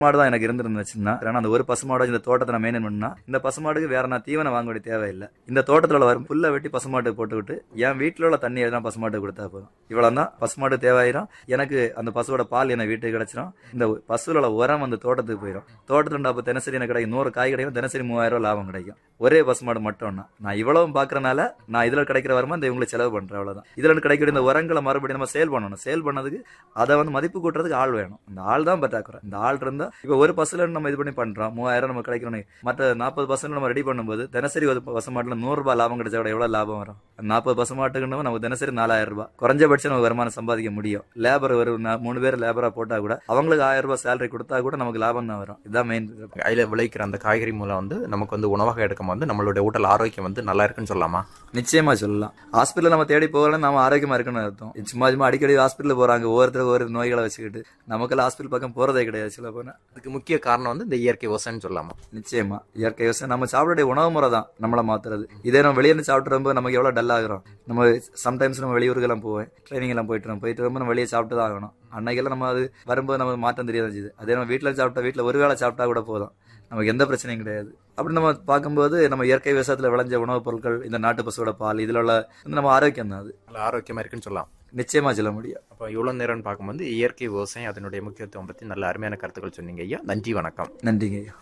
மாடு தான் எனக்கு இருந்திருந்துச்சுன்னா ஏன்னா அந்த ஒரு பசுமாடு இந்த தோட்டத்தை நான் மெயின்டைன் பண்ணா இந்த பசுமாடுக்கு வேற நான் தீவனம் வாங்க வேண்டிய தேவையில்லை இந்த தோட்டத்துல வரும் புல்லை வெட்டி பசுமாட்டுக்கு போட்டுக்கிட்டு என் வீட்டில் உள்ள தண்ணி எல்லாம் பசுமாட்டுக்கு கொடுத்தா போதும் இவ்வளவு தான் பசுமாடு தேவையாயிரும் எனக்கு அந்த பசுவோட பால் எனக்கு வீட்டுக்கு கிடைச்சிரும் இந்த பசுல உள்ள உரம் அந்த தோட்டத்துக்கு போயிடும் தோட்டத்துல அப்போ தினசரி எனக்கு கிடைக்கும் நூறு காய் கிடைக்கும் தினசரி மூவாயிரம் ரூபாய் லாபம் கிடைக்கும் ஒரே பசுமாடு மட்டும்னா நான் இவ்வளவும் பாக்குறதுனால நான் இதுல கிடைக்கிற வருமா இந்த இவங்களுக்கு செலவு பண்றேன் அவ்வளவுதான் இதுல கிடைக்கிற இந்த உரங்களை மறுபடியும் நம்ம சேல் பண்ணணும் சேல் பண்ணதுக்கு அதை வந்து மதிப்பு கூட்டுறதுக்கு ஆள் வேணும் இந்த ஆள் தான் பற்றாக்குறை இந்த ஆள் இருந்தா இப்ப ஒரு பசுல நம்ம இது பண்ணி பண்றோம் மூவாயிரம் நம்ம கிடைக்கணும் மற்ற நாற்பது பர்சன்ட் நம்ம ரெடி பண்ணும்போது தினசரி ஒரு பசுமாட்டுல நூறு ரூபாய் லாபம் கிடைச்சா கூட எவ்வளவு லாபம் வரும் நாற்பது பசுமாட்டுக்கு நமக்கு தினசரி நாலாயிரம் ரூபாய் குறைஞ்சபட்சம் நம்ம வருமானம் சம்பாதிக்க முடியும் லேபர் ஒரு நா- மூணு பேர் லேபரா போட்டா கூட அவங்களுக்கு ஆயிரம் ரூபாய் சேலரி கொடுத்தா கூட நமக்கு லாபம் தான் வரும் இதுதான் மெயின் கையில விளைவிக்கிற அந்த காய்கறி மூலம் வந்து நமக்கு வந்து உணவாக எடுக்கும் வந்து நம்மளுடைய உடல் ஆரோக்கியம் வந்து நல்லா இருக்குன்னு சொல்லலாமா நிச்சயமா சொல்லலாம் ஹாஸ்பிட்டல் நம்ம தேடி போகலாம் நம்ம ஆரோக்கியமா இருக்குன்னு அர்த்தம் சும்மா சும்மா அடிக்கடி ஹாஸ்பிட்டல் போறாங்க ஒவ்வொருத்தர் ஒவ்வொரு நோய்களை வச்சுக்கிட்டு நமக்கெல்லாம் ஹாஸ்பிட்டல் பக்கம் போறதே கிடையாது சொல்ல போனா அதுக்கு முக்கிய காரணம் வந்து இந்த இயற்கை விவசாயம்னு சொல்லலாமா நிச்சயமா இயற்கை விவசாயம் நம்ம சாப்பிடக்கூடிய உணவு முறை தான் நம்மளை மாத்துறது இதே நம்ம வெளியே இருந்து சாப்பிட்டு ரொம்ப நமக்கு எவ்வளவு டல் ஆகிறோம் நம்ம சம்டைம்ஸ் நம்ம வெளியூருக்கெல்லாம் போவேன் ட்ரைனிங் எல்லாம் போயிட்டு வரோம் போயிட்டு ரொம்ப நம்ம வெளியே சாப்பிட்டு தான் ஆகணும் அன்னைக்கெல்லாம் நம்ம அது வரும்போது நம்ம மாற்றம் தெரியாது இருந்துச்சு அதே நம்ம வீட்டில் சாப்பிட்டா வீட்டில் ஒரு வேளை சாப்பிட்டா கூட போதும் நமக்கு எந்த பிரச்சனையும் கிடையாது அப்படி நம்ம பார்க்கும்போது நம்ம இயற்கை விவசாயத்தில் விளைஞ்ச உணவுப் பொருட்கள் இந்த நாட்டு பசுவோட பால் இதுல உள்ள வந்து நம்ம ஆரோக்கியம் தான் அது நல்லா ஆரோக்கியமா இருக்குன்னு சொல்லலாம் நிச்சயமா சொல்ல முடியும் அப்போ இவ்வளோ நேரம்னு பார்க்கும்போது இயற்கை விவசாயம் அதனுடைய முக்கியத்துவம் பற்றி நல்ல அருமையான கருத்துக்கள் சொன்னீங்க ஐயா நன்றி வணக்கம் நன்றிங்க ஐயா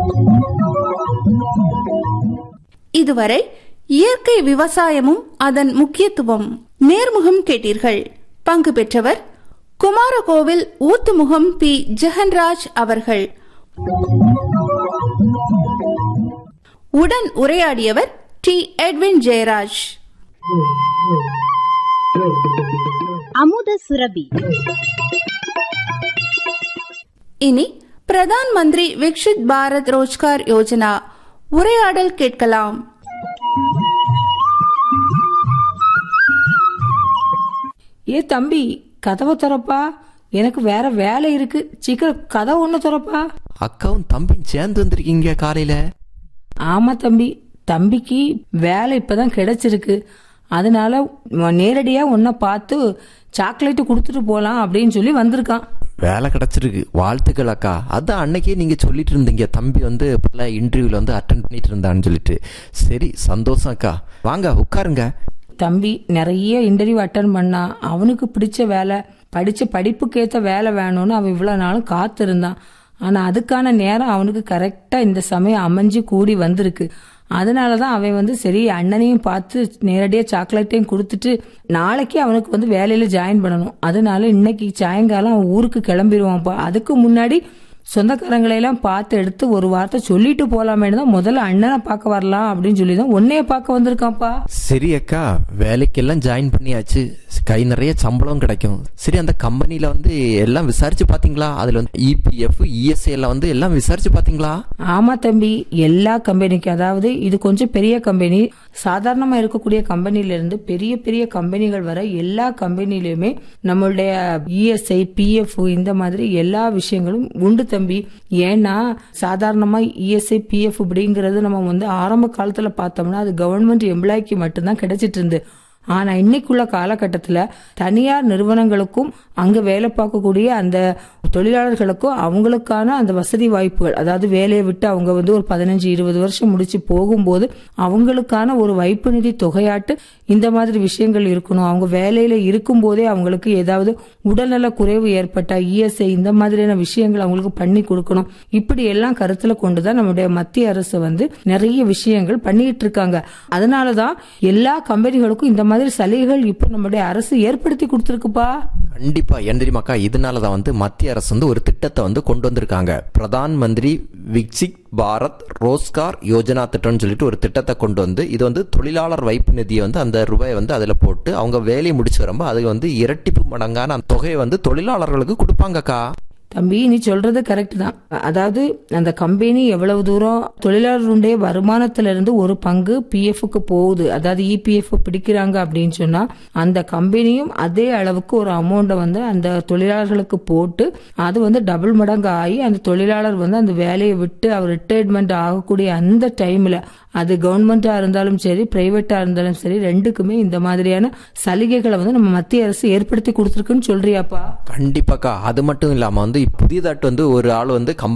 இதுவரை இயற்கை விவசாயமும் அதன் முக்கியத்துவம் நேர்முகம் கேட்டீர்கள் பங்கு பெற்றவர் குமாரகோவில் ஊத்துமுகம் பி ஜெகன்ராஜ் அவர்கள் உடன் உரையாடியவர் டி எட்வின் ஜெயராஜ் அமுத சுரபி இனி பிரதான் மந்திரி விக்ஷித் பாரத் ரோஜ்கார் யோஜனா உரையாடல் கேட்கலாம் ஏ தம்பி கதவை திறப்பா எனக்கு வேற வேலை இருக்கு சீக்கிரம் கதவை ஒன்று திறப்பா அக்காவும் தம்பியும் சேர்ந்து வந்திருக்கீங்க காலையில ஆமா தம்பி தம்பிக்கு வேலை இப்பதான் கிடைச்சிருக்கு அதனால நேரடியா உன்னை பார்த்து சாக்லேட்டு கொடுத்துட்டு போலாம் அப்படின்னு சொல்லி வந்திருக்கான் வேலை கிடைச்சிருக்கு வாழ்த்துக்கள் அக்கா அதான் அன்னைக்கே நீங்க சொல்லிட்டு இருந்தீங்க தம்பி வந்து இன்டர்வியூல வந்து அட்டன் பண்ணிட்டு இருந்தான்னு சொல்லிட்டு சரி சந்தோஷம் அக்கா வாங்க உட்காருங்க தம்பி நிறைய இன்டர்வியூ அட்டன் பண்ணா அவனுக்கு பிடிச்ச வேலை படிச்ச படிப்புக்கு ஏத்த வேலை வேணும்னு அவன் இவ்வளவு நாளும் காத்திருந்தான் ஆனா அதுக்கான நேரம் அவனுக்கு கரெக்டா இந்த சமயம் அமைஞ்சு கூடி வந்திருக்கு அதனாலதான் அவன் வந்து சரி அண்ணனையும் பார்த்து நேரடியா சாக்லேட்டையும் கொடுத்துட்டு நாளைக்கு அவனுக்கு வந்து வேலையில ஜாயின் பண்ணணும் அதனால இன்னைக்கு சாயங்காலம் அவன் ஊருக்கு கிளம்பிடுவான்ப்பா அதுக்கு முன்னாடி சொந்தக்காரங்களை எல்லாம் பார்த்து எடுத்து ஒரு வார்த்தை சொல்லிட்டு போலாமேன்னு தான் முதல்ல அண்ணனை பார்க்க வரலாம் அப்படின்னு சொல்லி தான் உன்னைய பார்க்க வந்திருக்கான்ப்பா சரி அக்கா வேலைக்கெல்லாம் ஜாயின் பண்ணியாச்சு கை நிறைய சம்பளம் கிடைக்கும் சரி அந்த கம்பெனில வந்து எல்லாம் விசாரிச்சு பாத்தீங்களா அதுல வந்து இபிஎஃப் இஎஸ்ஐ எல்லாம் வந்து எல்லாம் விசாரிச்சு பாத்தீங்களா ஆமா தம்பி எல்லா கம்பெனிக்கும் அதாவது இது கொஞ்சம் பெரிய கம்பெனி சாதாரணமா இருக்கக்கூடிய கம்பெனில இருந்து பெரிய பெரிய கம்பெனிகள் வர எல்லா கம்பெனிலயுமே நம்மளுடைய இஎஸ்ஐ பிஎஃப் இந்த மாதிரி எல்லா விஷயங்களும் உண்டு தம்பி ஏன்னா சாதாரணமா இஎஸ்ஐ பிஎஃப் அப்படிங்கிறது நம்ம வந்து ஆரம்ப காலத்துல பார்த்தோம்னா அது கவர்மெண்ட் எம்ப்ளாய்க்கு மட்டும்தான் கிடைச்சிட்டு இருந்து ஆனா இன்னைக்குள்ள காலகட்டத்துல தனியார் நிறுவனங்களுக்கும் அங்க வேலை பார்க்கக்கூடிய அந்த தொழிலாளர்களுக்கும் அவங்களுக்கான அந்த வசதி வாய்ப்புகள் அதாவது வேலையை விட்டு அவங்க வந்து ஒரு பதினஞ்சு இருபது வருஷம் முடிச்சு போகும்போது அவங்களுக்கான ஒரு வைப்பு நிதி தொகையாட்டு இந்த மாதிரி விஷயங்கள் இருக்கணும் அவங்க வேலையில இருக்கும் போதே அவங்களுக்கு ஏதாவது உடல்நல குறைவு ஏற்பட்ட இஎஸ்ஐ இந்த மாதிரியான விஷயங்கள் அவங்களுக்கு பண்ணி கொடுக்கணும் இப்படி எல்லாம் கருத்துல கொண்டுதான் நம்முடைய மத்திய அரசு வந்து நிறைய விஷயங்கள் பண்ணிட்டு இருக்காங்க அதனாலதான் எல்லா கம்பெனிகளுக்கும் இந்த மாதிரி சலுகைகள் இப்ப நம்முடைய அரசு ஏற்படுத்தி கொடுத்திருக்குப்பா கண்டிப்பா ஏன் தெரியுமாக்கா இதனாலதான் வந்து மத்திய அரசு வந்து ஒரு திட்டத்தை வந்து கொண்டு வந்திருக்காங்க பிரதான் மந்திரி விக்சிக் பாரத் ரோஸ்கார் யோஜனா திட்டம்னு சொல்லிட்டு ஒரு திட்டத்தை கொண்டு வந்து இது வந்து தொழிலாளர் வைப்பு நிதியை வந்து அந்த ரூபாயை வந்து அதுல போட்டு அவங்க வேலையை முடிச்சு வரும்போது அது வந்து இரட்டிப்பு மடங்கான அந்த தொகையை வந்து தொழிலாளர்களுக்கு கொடுப்பாங்கக்கா தம்பி நீ சொல்றது கரெக்ட் தான் அதாவது அந்த கம்பெனி எவ்வளவு தூரம் தொழிலாளர்களுடைய வருமானத்துல இருந்து ஒரு பங்கு பிஎஃப்க்கு போகுது அதாவது இபிஎஃப் பிடிக்கிறாங்க அப்படின்னு சொன்னா அந்த கம்பெனியும் அதே அளவுக்கு ஒரு அமௌண்ட்டை வந்து அந்த தொழிலாளர்களுக்கு போட்டு அது வந்து டபுள் மடங்கு ஆகி அந்த தொழிலாளர் வந்து அந்த வேலையை விட்டு அவர் ரிட்டையர்மெண்ட் ஆகக்கூடிய அந்த டைம்ல அது கவர்மெண்டா இருந்தாலும் சரி பிரைவேட்டா இருந்தாலும் சரி ரெண்டுக்குமே இந்த மாதிரியான சலுகைகளை வந்து நம்ம மத்திய அரசு ஏற்படுத்தி கொடுத்துருக்குன்னு சொல்றியாப்பா கண்டிப்பாக்கா அது மட்டும் இல்லாம வந்து வந்து புதியதாட்டு வந்து ஒரு ஆள் வந்து